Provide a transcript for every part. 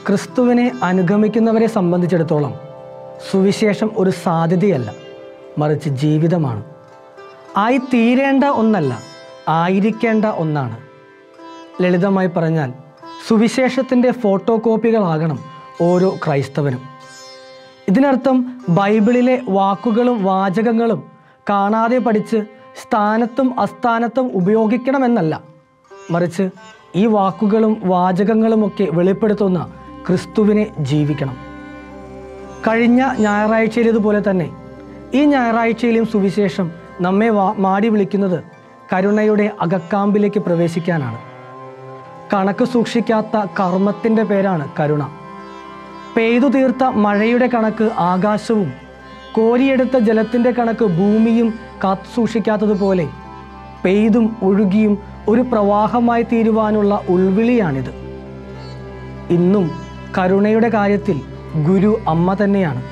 ക്രിസ്തുവിനെ അനുഗമിക്കുന്നവരെ സംബന്ധിച്ചിടത്തോളം സുവിശേഷം ഒരു സാധ്യതയല്ല മറിച്ച് ജീവിതമാണ് ആയി തീരേണ്ട ഒന്നല്ല ആയിരിക്കേണ്ട ഒന്നാണ് ലളിതമായി പറഞ്ഞാൽ സുവിശേഷത്തിൻ്റെ ഫോട്ടോ കോപ്പികളാകണം ഓരോ ക്രൈസ്തവനും ഇതിനർത്ഥം ബൈബിളിലെ വാക്കുകളും വാചകങ്ങളും കാണാതെ പഠിച്ച് സ്ഥാനത്തും അസ്ഥാനത്തും ഉപയോഗിക്കണമെന്നല്ല മറിച്ച് ഈ വാക്കുകളും വാചകങ്ങളുമൊക്കെ വെളിപ്പെടുത്തുന്ന ക്രിസ്തുവിനെ ജീവിക്കണം കഴിഞ്ഞ ഞായറാഴ്ചയിലേതുപോലെ തന്നെ ഈ ഞായറാഴ്ചയിലും സുവിശേഷം നമ്മെ വാ- മാടി വിളിക്കുന്നത് കരുണയുടെ അകക്കാമ്പിലേക്ക് പ്രവേശിക്കാനാണ് കണക്ക് സൂക്ഷിക്കാത്ത കർമ്മത്തിൻ്റെ പേരാണ് കരുണ പെയ്തു തീർത്ത മഴയുടെ കണക്ക് ആകാശവും കോരിയെടുത്ത ജലത്തിൻ്റെ കണക്ക് ഭൂമിയും കാത്തു സൂക്ഷിക്കാത്തതുപോലെ പെയ്തും ഒഴുകിയും ഒരു പ്രവാഹമായി തീരുവാനുള്ള ഉൾവിളിയാണിത് ഇന്നും കരുണയുടെ കാര്യത്തിൽ ഗുരു അമ്മ തന്നെയാണ്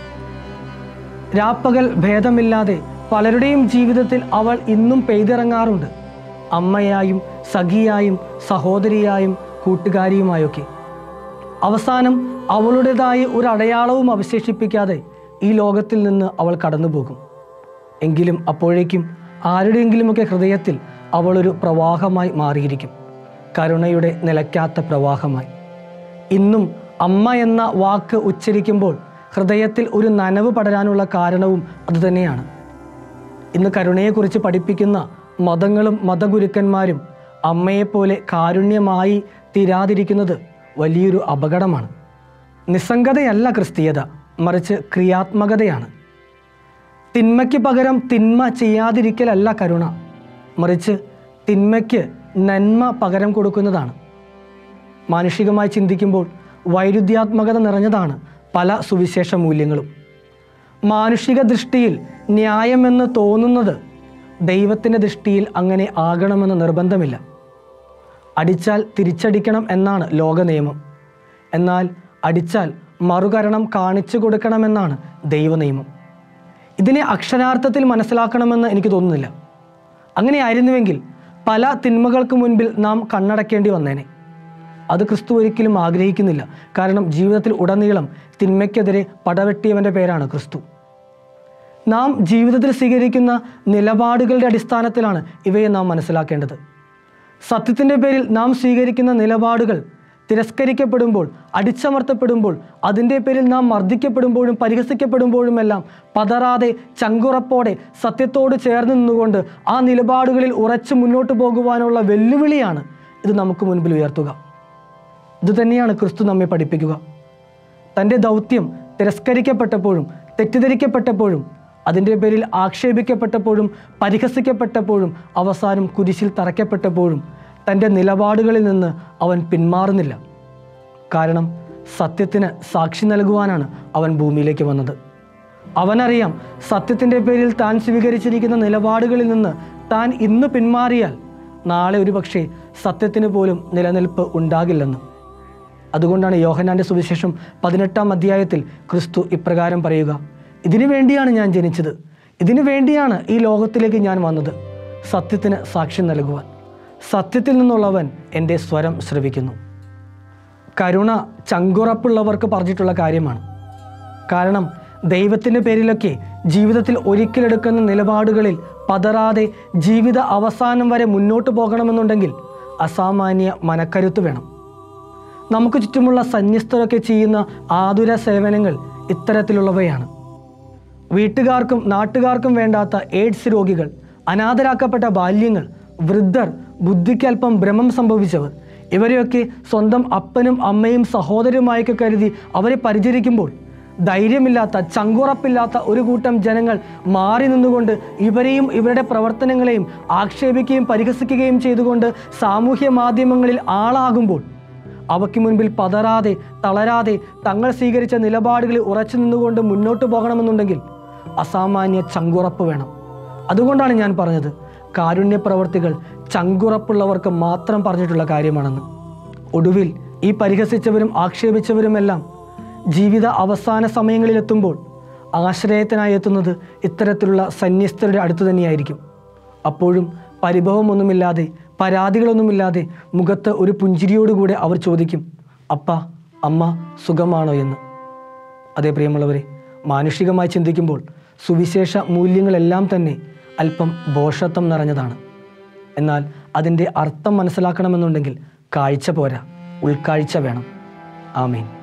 രാപ്പകൽ ഭേദമില്ലാതെ പലരുടെയും ജീവിതത്തിൽ അവൾ ഇന്നും പെയ്തിറങ്ങാറുണ്ട് അമ്മയായും സഖിയായും സഹോദരിയായും കൂട്ടുകാരിയുമായൊക്കെ അവസാനം അവളുടേതായ ഒരു അടയാളവും അവശേഷിപ്പിക്കാതെ ഈ ലോകത്തിൽ നിന്ന് അവൾ കടന്നുപോകും എങ്കിലും അപ്പോഴേക്കും ആരുടെയെങ്കിലുമൊക്കെ ഹൃദയത്തിൽ അവളൊരു പ്രവാഹമായി മാറിയിരിക്കും കരുണയുടെ നിലയ്ക്കാത്ത പ്രവാഹമായി ഇന്നും അമ്മ എന്ന വാക്ക് ഉച്ചരിക്കുമ്പോൾ ഹൃദയത്തിൽ ഒരു നനവ് പടരാനുള്ള കാരണവും അതുതന്നെയാണ് ഇന്ന് കരുണയെക്കുറിച്ച് പഠിപ്പിക്കുന്ന മതങ്ങളും മതഗുരുക്കന്മാരും അമ്മയെപ്പോലെ കാരുണ്യമായി തീരാതിരിക്കുന്നത് വലിയൊരു അപകടമാണ് നിസ്സംഗതയല്ല ക്രിസ്തീയത മറിച്ച് ക്രിയാത്മകതയാണ് തിന്മയ്ക്ക് പകരം തിന്മ ചെയ്യാതിരിക്കലല്ല കരുണ മറിച്ച് തിന്മയ്ക്ക് നന്മ പകരം കൊടുക്കുന്നതാണ് മാനുഷികമായി ചിന്തിക്കുമ്പോൾ വൈരുദ്ധ്യാത്മകത നിറഞ്ഞതാണ് പല സുവിശേഷ മൂല്യങ്ങളും മാനുഷിക ദൃഷ്ടിയിൽ ന്യായമെന്ന് തോന്നുന്നത് ദൈവത്തിൻ്റെ ദൃഷ്ടിയിൽ അങ്ങനെ ആകണമെന്ന് നിർബന്ധമില്ല അടിച്ചാൽ തിരിച്ചടിക്കണം എന്നാണ് ലോക നിയമം എന്നാൽ അടിച്ചാൽ മറുകരണം കാണിച്ചു കൊടുക്കണമെന്നാണ് ദൈവനിയമം ഇതിനെ അക്ഷരാർത്ഥത്തിൽ മനസ്സിലാക്കണമെന്ന് എനിക്ക് തോന്നുന്നില്ല അങ്ങനെയായിരുന്നുവെങ്കിൽ പല തിന്മകൾക്ക് മുൻപിൽ നാം കണ്ണടക്കേണ്ടി വന്നേനെ അത് ക്രിസ്തു ഒരിക്കലും ആഗ്രഹിക്കുന്നില്ല കാരണം ജീവിതത്തിൽ ഉടനീളം തിന്മയ്ക്കെതിരെ പടവെട്ടിയവൻ്റെ പേരാണ് ക്രിസ്തു നാം ജീവിതത്തിൽ സ്വീകരിക്കുന്ന നിലപാടുകളുടെ അടിസ്ഥാനത്തിലാണ് ഇവയെ നാം മനസ്സിലാക്കേണ്ടത് സത്യത്തിൻ്റെ പേരിൽ നാം സ്വീകരിക്കുന്ന നിലപാടുകൾ തിരസ്കരിക്കപ്പെടുമ്പോൾ അടിച്ചമർത്തപ്പെടുമ്പോൾ അതിൻ്റെ പേരിൽ നാം മർദ്ദിക്കപ്പെടുമ്പോഴും പരിഹസിക്കപ്പെടുമ്പോഴുമെല്ലാം പതറാതെ ചങ്കുറപ്പോടെ സത്യത്തോട് ചേർന്ന് നിന്നുകൊണ്ട് ആ നിലപാടുകളിൽ ഉറച്ചു മുന്നോട്ട് പോകുവാനുള്ള വെല്ലുവിളിയാണ് ഇത് നമുക്ക് മുൻപിൽ ഉയർത്തുക ഇതുതന്നെയാണ് ക്രിസ്തു നമ്മെ പഠിപ്പിക്കുക തൻ്റെ ദൗത്യം തിരസ്കരിക്കപ്പെട്ടപ്പോഴും തെറ്റിദ്ധരിക്കപ്പെട്ടപ്പോഴും അതിൻ്റെ പേരിൽ ആക്ഷേപിക്കപ്പെട്ടപ്പോഴും പരിഹസിക്കപ്പെട്ടപ്പോഴും അവസാനം കുരിശിൽ തറയ്ക്കപ്പെട്ടപ്പോഴും തൻ്റെ നിലപാടുകളിൽ നിന്ന് അവൻ പിന്മാറുന്നില്ല കാരണം സത്യത്തിന് സാക്ഷി നൽകുവാനാണ് അവൻ ഭൂമിയിലേക്ക് വന്നത് അവനറിയാം സത്യത്തിൻ്റെ പേരിൽ താൻ സ്വീകരിച്ചിരിക്കുന്ന നിലപാടുകളിൽ നിന്ന് താൻ ഇന്ന് പിന്മാറിയാൽ നാളെ ഒരുപക്ഷെ സത്യത്തിന് പോലും നിലനിൽപ്പ് ഉണ്ടാകില്ലെന്ന് അതുകൊണ്ടാണ് യോഹന്നാൻ്റെ സുവിശേഷം പതിനെട്ടാം അധ്യായത്തിൽ ക്രിസ്തു ഇപ്രകാരം പറയുക ഇതിനു വേണ്ടിയാണ് ഞാൻ ജനിച്ചത് ഇതിനു വേണ്ടിയാണ് ഈ ലോകത്തിലേക്ക് ഞാൻ വന്നത് സത്യത്തിന് സാക്ഷ്യം നൽകുവാൻ സത്യത്തിൽ നിന്നുള്ളവൻ എൻ്റെ സ്വരം ശ്രവിക്കുന്നു കരുണ ചങ്കുറപ്പുള്ളവർക്ക് പറഞ്ഞിട്ടുള്ള കാര്യമാണ് കാരണം ദൈവത്തിൻ്റെ പേരിലൊക്കെ ജീവിതത്തിൽ ഒരിക്കലെടുക്കുന്ന നിലപാടുകളിൽ പതറാതെ ജീവിത അവസാനം വരെ മുന്നോട്ട് പോകണമെന്നുണ്ടെങ്കിൽ അസാമാന്യ മനക്കരുത്ത് വേണം നമുക്ക് ചുറ്റുമുള്ള സന്യസ്തരൊക്കെ ചെയ്യുന്ന ആതുര സേവനങ്ങൾ ഇത്തരത്തിലുള്ളവയാണ് വീട്ടുകാർക്കും നാട്ടുകാർക്കും വേണ്ടാത്ത എയ്ഡ്സ് രോഗികൾ അനാഥരാക്കപ്പെട്ട ബാല്യങ്ങൾ വൃദ്ധർ ബുദ്ധിക്കൽപ്പം ഭ്രമം സംഭവിച്ചവർ ഇവരെയൊക്കെ സ്വന്തം അപ്പനും അമ്മയും സഹോദരനുമായൊക്കെ കരുതി അവരെ പരിചരിക്കുമ്പോൾ ധൈര്യമില്ലാത്ത ചങ്കുറപ്പില്ലാത്ത ഒരു കൂട്ടം ജനങ്ങൾ മാറി നിന്നുകൊണ്ട് ഇവരെയും ഇവരുടെ പ്രവർത്തനങ്ങളെയും ആക്ഷേപിക്കുകയും പരിഹസിക്കുകയും ചെയ്തുകൊണ്ട് സാമൂഹ്യ മാധ്യമങ്ങളിൽ ആളാകുമ്പോൾ അവയ്ക്ക് മുൻപിൽ പതറാതെ തളരാതെ തങ്ങൾ സ്വീകരിച്ച നിലപാടുകളിൽ ഉറച്ചു നിന്നുകൊണ്ട് മുന്നോട്ട് പോകണമെന്നുണ്ടെങ്കിൽ അസാമാന്യ ചങ്കുറപ്പ് വേണം അതുകൊണ്ടാണ് ഞാൻ പറഞ്ഞത് കാരുണ്യ പ്രവർത്തികൾ ചങ്കുറപ്പുള്ളവർക്ക് മാത്രം പറഞ്ഞിട്ടുള്ള കാര്യമാണെന്ന് ഒടുവിൽ ഈ പരിഹസിച്ചവരും ആക്ഷേപിച്ചവരുമെല്ലാം ജീവിത അവസാന സമയങ്ങളിലെത്തുമ്പോൾ ആശ്രയത്തിനായി എത്തുന്നത് ഇത്തരത്തിലുള്ള സന്യസ്തരുടെ അടുത്ത് തന്നെയായിരിക്കും അപ്പോഴും പരിഭവമൊന്നുമില്ലാതെ പരാതികളൊന്നുമില്ലാതെ മുഖത്ത് ഒരു പുഞ്ചിരിയോടുകൂടെ അവർ ചോദിക്കും അപ്പ അമ്മ സുഖമാണോ എന്ന് അതേ പ്രിയമുള്ളവരെ മാനുഷികമായി ചിന്തിക്കുമ്പോൾ സുവിശേഷ മൂല്യങ്ങളെല്ലാം തന്നെ അല്പം ഭോഷത്വം നിറഞ്ഞതാണ് എന്നാൽ അതിൻ്റെ അർത്ഥം മനസ്സിലാക്കണമെന്നുണ്ടെങ്കിൽ കാഴ്ച പോരാ ഉൾക്കാഴ്ച വേണം ആമേൻ